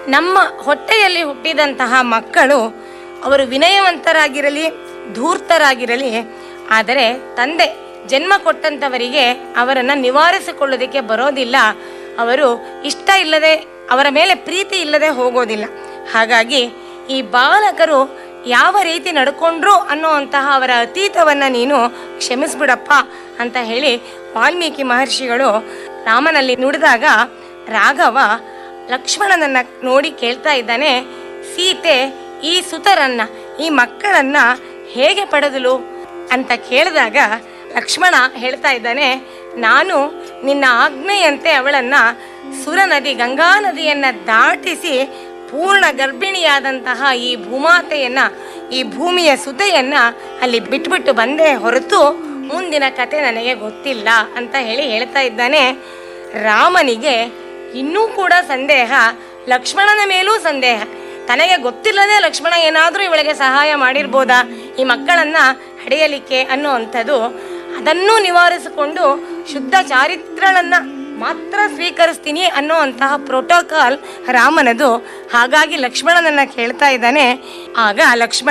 ನಮ್ಮ ಹೊಟ್ಟೆಯಲ್ಲಿ ಹುಟ್ಟಿದಂತಹ ಮಕ್ಕಳು ಅವರು ವಿನಯವಂತರಾಗಿರಲಿ ಧೂರ್ತರಾಗಿರಲಿ ಆದರೆ ತಂದೆ ಜನ್ಮ ಕೊಟ್ಟಂಥವರಿಗೆ ಅವರನ್ನು ನಿವಾರಿಸಿಕೊಳ್ಳೋದಕ್ಕೆ ಬರೋದಿಲ್ಲ ಅವರು ಇಷ್ಟ ಇಲ್ಲದೆ ಅವರ ಮೇಲೆ ಪ್ರೀತಿ ಇಲ್ಲದೆ ಹೋಗೋದಿಲ್ಲ ಹಾಗಾಗಿ ಈ ಬಾಲಕರು ಯಾವ ರೀತಿ ನಡ್ಕೊಂಡ್ರು ಅನ್ನೋವಂತಹ ಅವರ ಅತೀತವನ್ನು ನೀನು ಕ್ಷಮಿಸ್ಬಿಡಪ್ಪ ಅಂತ ಹೇಳಿ ವಾಲ್ಮೀಕಿ ಮಹರ್ಷಿಗಳು ರಾಮನಲ್ಲಿ ನುಡಿದಾಗ ರಾಘವ ಲಕ್ಷ್ಮಣನನ್ನ ನೋಡಿ ಕೇಳ್ತಾ ಇದ್ದಾನೆ ಸೀತೆ ಈ ಸುತರನ್ನ ಈ ಮಕ್ಕಳನ್ನ ಹೇಗೆ ಪಡೆದಲು ಅಂತ ಕೇಳಿದಾಗ ಲಕ್ಷ್ಮಣ ಹೇಳ್ತಾ ಇದ್ದಾನೆ ನಾನು ನಿನ್ನ ಆಜ್ಞೆಯಂತೆ ಅವಳನ್ನ ಸುರ ನದಿ ಗಂಗಾ ನದಿಯನ್ನ ದಾಟಿಸಿ ಪೂರ್ಣ ಗರ್ಭಿಣಿಯಾದಂತಹ ಈ ಭೂಮಾತೆಯನ್ನ ಈ ಭೂಮಿಯ ಸುತೆಯನ್ನ ಅಲ್ಲಿ ಬಿಟ್ಬಿಟ್ಟು ಬಂದೇ ಹೊರತು ಮುಂದಿನ ಕತೆ ನನಗೆ ಗೊತ್ತಿಲ್ಲ ಅಂತ ಹೇಳಿ ಹೇಳ್ತಾ ಇದ್ದಾನೆ ರಾಮನಿಗೆ ಇನ್ನೂ ಕೂಡ ಸಂದೇಹ ಲಕ್ಷ್ಮಣನ ಮೇಲೂ ಸಂದೇಹ ತನಗೆ ಗೊತ್ತಿಲ್ಲದೆ ಲಕ್ಷ್ಮಣ ಏನಾದರೂ ಇವಳಿಗೆ ಸಹಾಯ ಮಾಡಿರ್ಬೋದಾ ಈ ಮಕ್ಕಳನ್ನ ಹಡೆಯಲಿಕ್ಕೆ ಅನ್ನುವಂಥದ್ದು ಅದನ್ನೂ ನಿವಾರಿಸಿಕೊಂಡು ಶುದ್ಧ ಚಾರಿತ್ರಳನ್ನ ಮಾತ್ರ ಸ್ವೀಕರಿಸ್ತೀನಿ ಅನ್ನುವಂತಹ ಪ್ರೋಟೋಕಾಲ್ ರಾಮನದು ಹಾಗಾಗಿ ಲಕ್ಷ್ಮಣನನ್ನ ಕೇಳ್ತಾ ಇದ್ದಾನೆ ಆಗ ಲಕ್ಷ್ಮಣ